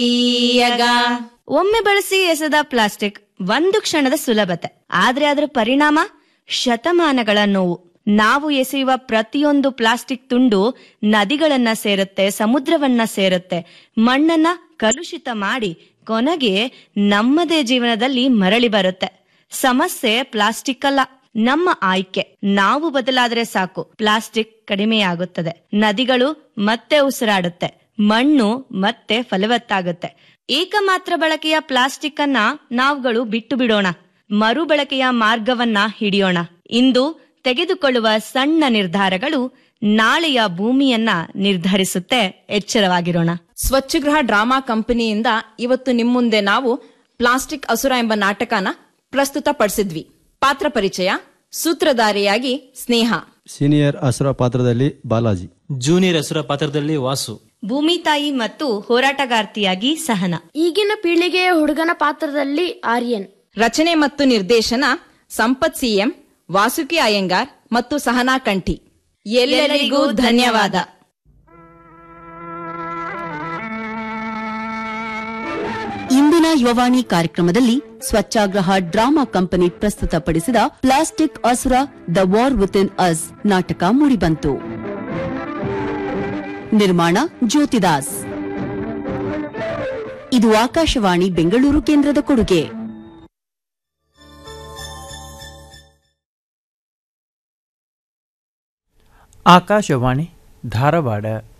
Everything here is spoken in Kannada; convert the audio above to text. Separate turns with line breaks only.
ಈಯಗ
ಒಮ್ಮೆ ಬಳಸಿ ಎಸೆದ ಪ್ಲಾಸ್ಟಿಕ್ ಒಂದು ಕ್ಷಣದ ಸುಲಭತೆ ಆದ್ರೆ ಅದರ ಪರಿಣಾಮ ಶತಮಾನಗಳ ನೋವು ನಾವು ಎಸೆಯುವ ಪ್ರತಿಯೊಂದು ಪ್ಲಾಸ್ಟಿಕ್ ತುಂಡು ನದಿಗಳನ್ನ ಸೇರುತ್ತೆ ಸಮುದ್ರವನ್ನ ಸೇರುತ್ತೆ ಮಣ್ಣನ್ನ ಕಲುಷಿತ ಮಾಡಿ ಕೊನೆಗೆ ನಮ್ಮದೇ ಜೀವನದಲ್ಲಿ ಮರಳಿ ಬರುತ್ತೆ ಸಮಸ್ಯೆ ಪ್ಲಾಸ್ಟಿಕ್ ಅಲ್ಲ ನಮ್ಮ ಆಯ್ಕೆ ನಾವು ಬದಲಾದ್ರೆ ಸಾಕು ಪ್ಲಾಸ್ಟಿಕ್ ಕಡಿಮೆಯಾಗುತ್ತದೆ ನದಿಗಳು ಮತ್ತೆ ಉಸಿರಾಡುತ್ತೆ ಮಣ್ಣು ಮತ್ತೆ ಫಲವತ್ತಾಗುತ್ತೆ ಏಕಮಾತ್ರ ಬಳಕೆಯ ಪ್ಲಾಸ್ಟಿಕ್ ಅನ್ನ ನಾವುಗಳು ಬಿಟ್ಟು ಬಿಡೋಣ ಮರುಬಳಕೆಯ ಮಾರ್ಗವನ್ನ ಹಿಡಿಯೋಣ ಇಂದು ತೆಗೆದುಕೊಳ್ಳುವ ಸಣ್ಣ ನಿರ್ಧಾರಗಳು ನಾಳೆಯ ಭೂಮಿಯನ್ನ ನಿರ್ಧರಿಸುತ್ತೆ ಎಚ್ಚರವಾಗಿರೋಣ
ಸ್ವಚ್ಛಗೃಹ ಡ್ರಾಮಾ ಕಂಪನಿಯಿಂದ ಇವತ್ತು ನಿಮ್ಮ ಮುಂದೆ ನಾವು ಪ್ಲಾಸ್ಟಿಕ್ ಅಸುರ ಎಂಬ ನಾಟಕನ ಪ್ರಸ್ತುತಪಡಿಸಿದ್ವಿ ಪಾತ್ರ ಪರಿಚಯ ಸೂತ್ರಧಾರಿಯಾಗಿ ಸ್ನೇಹ
ಸೀನಿಯರ್ ಅಸುರ ಪಾತ್ರದಲ್ಲಿ ಬಾಲಾಜಿ
ಜೂನಿಯರ್ ಹೆಸರ ಪಾತ್ರದಲ್ಲಿ ವಾಸು
ಭೂಮಿ ತಾಯಿ ಮತ್ತು ಹೋರಾಟಗಾರ್ತಿಯಾಗಿ ಸಹನ
ಈಗಿನ ಪೀಳಿಗೆಯ ಹುಡುಗನ ಪಾತ್ರದಲ್ಲಿ ಆರ್ಯನ್
ರಚನೆ ಮತ್ತು ನಿರ್ದೇಶನ ಸಂಪತ್ ಸಿಎಂ ವಾಸುಕಿ ಅಯ್ಯಂಗಾರ್ ಮತ್ತು ಸಹನಾ ಕಂಠಿ ಎಲ್ಲರಿಗೂ ಧನ್ಯವಾದ
ಇಂದಿನ ಯುವವಾಣಿ ಕಾರ್ಯಕ್ರಮದಲ್ಲಿ ಸ್ವಚ್ಛಾಗ್ರಹ ಡ್ರಾಮಾ ಕಂಪನಿ ಪ್ರಸ್ತುತಪಡಿಸಿದ plastic Asura the war within us ನಾಟಕ ಮೂಡಿಬಂತು ನಿರ್ಮಾಣ ಜ್ಯೋತಿದಾಸ್ ಇದು ಆಕಾಶವಾಣಿ ಬೆಂಗಳೂರು ಕೇಂದ್ರದ ಕೊಡುಗೆ
ಆಕಾಶವಾಣಿ ಧಾರವಾಡ